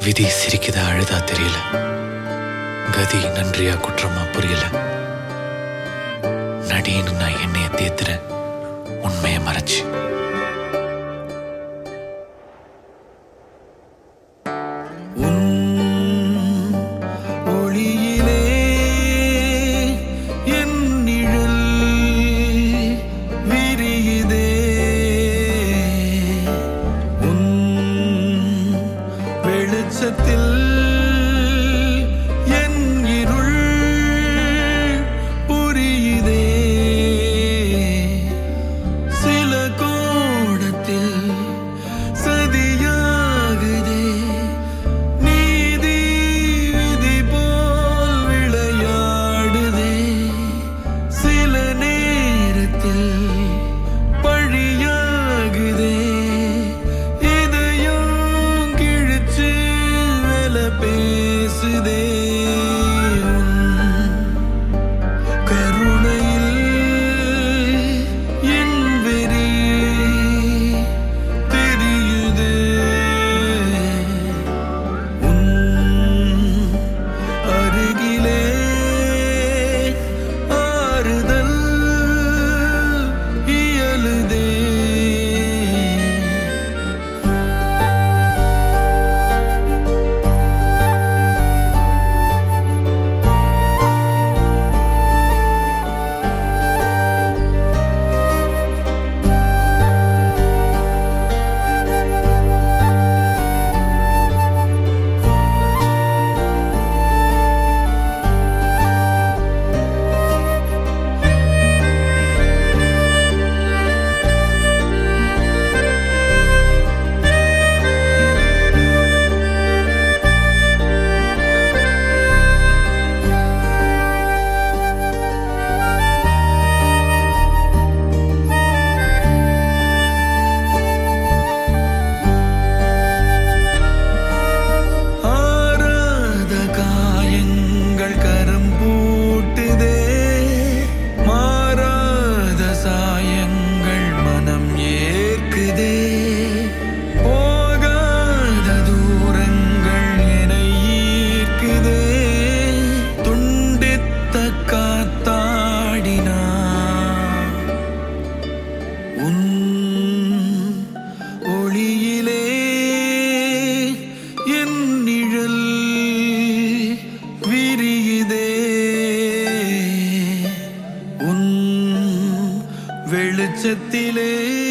விதி சிரிக்குதா அழுதா தெரியல கதி நன்றியா குற்றமா புரியல நடின்னு நான் என்னைய தேத்துறேன் உண்மையை மறைச்சு ஒளியிலே என் நிழல் விரியுதே உன் வெளிச்சத்தில் என் இருள் புரியுதே சில கோணத்தில் சதியாகுதே நீதி விதி போல் விளையாடுதே சில நேரத்தில் பழியாகுதே இதையும் கிழிச்சு வேல பேசுதே உன் கருணையில் என் வெறி தெரியுது உன் அருகிலே ஆறுதல் இயலுதே ஆறாத காயங்கள் கரம் பூட்டுதே மாறாத சாயங்கள் மனம் ஏற்குதே போகாத தூரங்கள் என ஈர்க்குதே துண்டித்த காத்தாடினா உன் ஒளியிலே என் நிழல் விரியுதே உன் வெளிச்சத்திலே